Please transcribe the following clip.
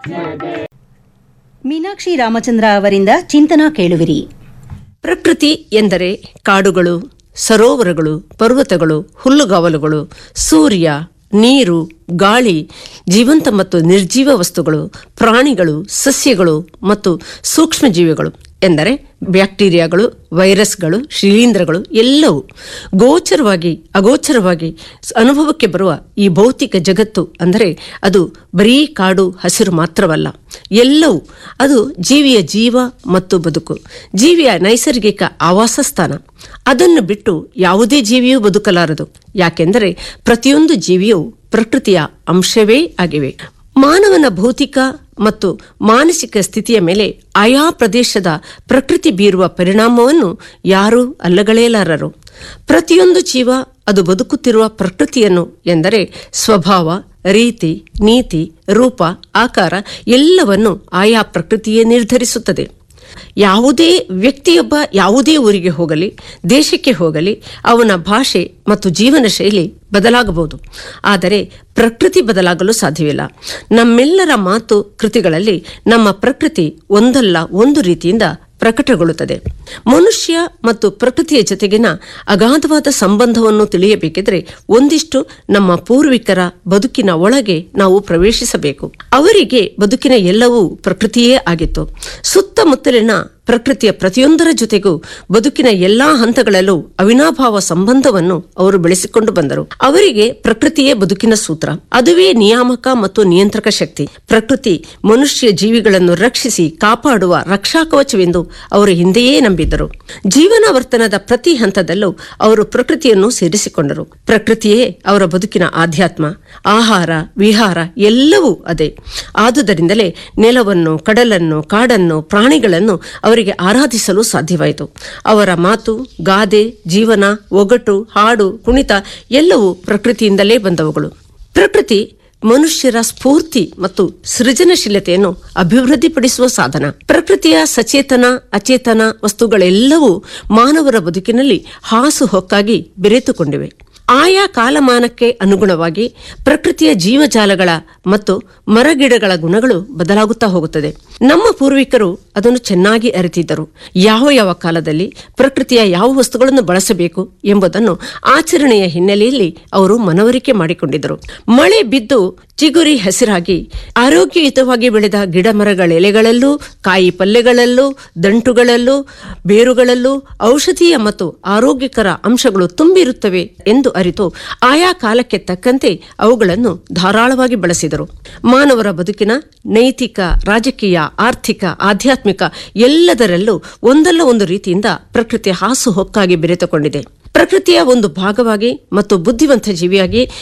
ಮೀನಾಕ್ಷಿ ರಾಮಚಂದ್ರ ಅವರಿಂದ ಚಿಂತನಾ ಕೇಳುವಿರಿ ಪ್ರಕೃತಿ ಎಂದರೆ ಕಾಡುಗಳು ಸರೋವರಗಳು ಪರ್ವತಗಳು ಹುಲ್ಲುಗಾವಲುಗಳು ಸೂರ್ಯ ನೀರು ಗಾಳಿ ಜೀವಂತ ಮತ್ತು ನಿರ್ಜೀವ ವಸ್ತುಗಳು ಪ್ರಾಣಿಗಳು ಸಸ್ಯಗಳು ಮತ್ತು ಸೂಕ್ಷ್ಮಜೀವಿಗಳು ಎಂದರೆ ಬ್ಯಾಕ್ಟೀರಿಯಾಗಳು ವೈರಸ್ಗಳು ಶಿಲೀಂಧ್ರಗಳು ಎಲ್ಲವೂ ಗೋಚರವಾಗಿ ಅಗೋಚರವಾಗಿ ಸ್- ಅನುಭವಕ್ಕೆ ಬರುವ ಈ ಭೌತಿಕ ಜಗತ್ತು ಅಂದರೆ ಅದು ಬರೀ ಕಾಡು ಹಸಿರು ಮಾತ್ರವಲ್ಲ ಎಲ್ಲವೂ ಅದು ಜೀವಿಯ ಜೀವ ಮತ್ತು ಬದುಕು ಜೀವಿಯ ನೈಸರ್ಗಿಕ ಆವಾಸ ಸ್ಥಾನ ಅದನ್ನು ಬಿಟ್ಟು ಯಾವುದೇ ಜೀವಿಯೂ ಬದುಕಲಾರದು ಯಾಕೆಂದರೆ ಪ್ರತಿಯೊಂದು ಜೀವಿಯೂ ಪ್ರಕೃತಿಯ ಅಂಶವೇ ಆಗಿವೆ ಮಾನವನ ಭೌತಿಕ ಮತ್ತು ಮಾನಸಿಕ ಸ್ಥಿತಿಯ ಮೇಲೆ ಆಯಾ ಪ್ರದೇಶದ ಪ್ರಕೃತಿ ಬೀರುವ ಪರಿಣಾಮವನ್ನು ಯಾರೂ ಅಲ್ಲಗಳೆಯಲಾರರು ಪ್ರತಿಯೊಂದು ಜೀವ ಅದು ಬದುಕುತ್ತಿರುವ ಪ್ರಕೃತಿಯನ್ನು ಎಂದರೆ ಸ್ವಭಾವ ರೀತಿ ನೀತಿ ರೂಪ ಆಕಾರ ಎಲ್ಲವನ್ನು ಆಯಾ ಪ್ರಕೃತಿಯೇ ನಿರ್ಧರಿಸುತ್ತದೆ ಯಾವುದೇ ವ್ಯಕ್ತಿಯೊಬ್ಬ ಯಾವುದೇ ಊರಿಗೆ ಹೋಗಲಿ ದೇಶಕ್ಕೆ ಹೋಗಲಿ ಅವನ ಭಾಷೆ ಮತ್ತು ಜೀವನ ಶೈಲಿ ಬದಲಾಗಬಹುದು ಆದರೆ ಪ್ರಕೃತಿ ಬದಲಾಗಲು ಸಾಧ್ಯವಿಲ್ಲ ನಮ್ಮೆಲ್ಲರ ಮಾತು ಕೃತಿಗಳಲ್ಲಿ ನಮ್ಮ ಪ್ರಕೃತಿ ಒಂದಲ್ಲ ಒಂದು ರೀತಿಯಿಂದ ಪ್ರಕಟಗೊಳ್ಳುತ್ತದೆ ಮನುಷ್ಯ ಮತ್ತು ಪ್ರಕೃತಿಯ ಜೊತೆಗಿನ ಅಗಾಧವಾದ ಸಂಬಂಧವನ್ನು ತಿಳಿಯಬೇಕಿದ್ರೆ ಒಂದಿಷ್ಟು ನಮ್ಮ ಪೂರ್ವಿಕರ ಬದುಕಿನ ಒಳಗೆ ನಾವು ಪ್ರವೇಶಿಸಬೇಕು ಅವರಿಗೆ ಬದುಕಿನ ಎಲ್ಲವೂ ಪ್ರಕೃತಿಯೇ ಆಗಿತ್ತು ಸುತ್ತಮುತ್ತಲಿನ ಪ್ರಕೃತಿಯ ಪ್ರತಿಯೊಂದರ ಜೊತೆಗೂ ಬದುಕಿನ ಎಲ್ಲಾ ಹಂತಗಳಲ್ಲೂ ಅವಿನಾಭಾವ ಸಂಬಂಧವನ್ನು ಅವರು ಬೆಳೆಸಿಕೊಂಡು ಬಂದರು ಅವರಿಗೆ ಪ್ರಕೃತಿಯೇ ಬದುಕಿನ ಸೂತ್ರ ಅದುವೇ ನಿಯಾಮಕ ಮತ್ತು ನಿಯಂತ್ರಕ ಶಕ್ತಿ ಪ್ರಕೃತಿ ಮನುಷ್ಯ ಜೀವಿಗಳನ್ನು ರಕ್ಷಿಸಿ ಕಾಪಾಡುವ ರಕ್ಷಾ ಕವಚವೆಂದು ಅವರು ಹಿಂದೆಯೇ ನಂಬಿದ್ದರು ಜೀವನಾವರ್ತನದ ಪ್ರತಿ ಹಂತದಲ್ಲೂ ಅವರು ಪ್ರಕೃತಿಯನ್ನು ಸೇರಿಸಿಕೊಂಡರು ಪ್ರಕೃತಿಯೇ ಅವರ ಬದುಕಿನ ಆಧ್ಯಾತ್ಮ ಆಹಾರ ವಿಹಾರ ಎಲ್ಲವೂ ಅದೇ ಆದುದರಿಂದಲೇ ನೆಲವನ್ನು ಕಡಲನ್ನು ಕಾಡನ್ನು ಪ್ರಾಣಿಗಳನ್ನು ಅವರಿಗೆ ಆರಾಧಿಸಲು ಸಾಧ್ಯವಾಯಿತು ಅವರ ಮಾತು ಗಾದೆ ಜೀವನ ಒಗಟು ಹಾಡು ಕುಣಿತ ಎಲ್ಲವೂ ಪ್ರಕೃತಿಯಿಂದಲೇ ಬಂದವುಗಳು ಪ್ರಕೃತಿ ಮನುಷ್ಯರ ಸ್ಫೂರ್ತಿ ಮತ್ತು ಸೃಜನಶೀಲತೆಯನ್ನು ಅಭಿವೃದ್ಧಿಪಡಿಸುವ ಸಾಧನ ಪ್ರಕೃತಿಯ ಸಚೇತನ ಅಚೇತನ ವಸ್ತುಗಳೆಲ್ಲವೂ ಮಾನವರ ಬದುಕಿನಲ್ಲಿ ಹಾಸುಹೊಕ್ಕಾಗಿ ಬೆರೆತುಕೊಂಡಿವೆ ಆಯಾ ಕಾಲಮಾನಕ್ಕೆ ಅನುಗುಣವಾಗಿ ಪ್ರಕೃತಿಯ ಜೀವಜಾಲಗಳ ಮತ್ತು ಮರಗಿಡಗಳ ಗುಣಗಳು ಬದಲಾಗುತ್ತಾ ಹೋಗುತ್ತದೆ ನಮ್ಮ ಪೂರ್ವಿಕರು ಅದನ್ನು ಚೆನ್ನಾಗಿ ಅರಿತಿದ್ದರು ಯಾವ ಯಾವ ಕಾಲದಲ್ಲಿ ಪ್ರಕೃತಿಯ ಯಾವ ವಸ್ತುಗಳನ್ನು ಬಳಸಬೇಕು ಎಂಬುದನ್ನು ಆಚರಣೆಯ ಹಿನ್ನೆಲೆಯಲ್ಲಿ ಅವರು ಮನವರಿಕೆ ಮಾಡಿಕೊಂಡಿದ್ದರು ಮಳೆ ಬಿದ್ದು ಚಿಗುರಿ ಹಸಿರಾಗಿ ಆರೋಗ್ಯಯುತವಾಗಿ ಬೆಳೆದ ಗಿಡ ಮರಗಳ ಎಲೆಗಳಲ್ಲೂ ಕಾಯಿ ಪಲ್ಯಗಳಲ್ಲೂ ದಂಟುಗಳಲ್ಲೂ ಬೇರುಗಳಲ್ಲೂ ಔಷಧೀಯ ಮತ್ತು ಆರೋಗ್ಯಕರ ಅಂಶಗಳು ತುಂಬಿರುತ್ತವೆ ಎಂದು ಅರಿತು ಆಯಾ ಕಾಲಕ್ಕೆ ತಕ್ಕಂತೆ ಅವುಗಳನ್ನು ಧಾರಾಳವಾಗಿ ಬಳಸಿದರು ಮಾನವರ ಬದುಕಿನ ನೈತಿಕ ರಾಜಕೀಯ ಆರ್ಥಿಕ ಆಧ್ಯಾತ್ಮಿಕ ಎಲ್ಲದರಲ್ಲೂ ಒಂದಲ್ಲ ಒಂದು ರೀತಿಯಿಂದ ಪ್ರಕೃತಿ ಹಾಸುಹೊಕ್ಕಾಗಿ ಬೆರೆತುಕೊಂಡಿದೆ ಪ್ರಕೃತಿಯ ಒಂದು ಭಾಗವಾಗಿ ಮತ್ತು ಬುದ್ಧಿವಂತ ಜೀವಿಯಾಗಿ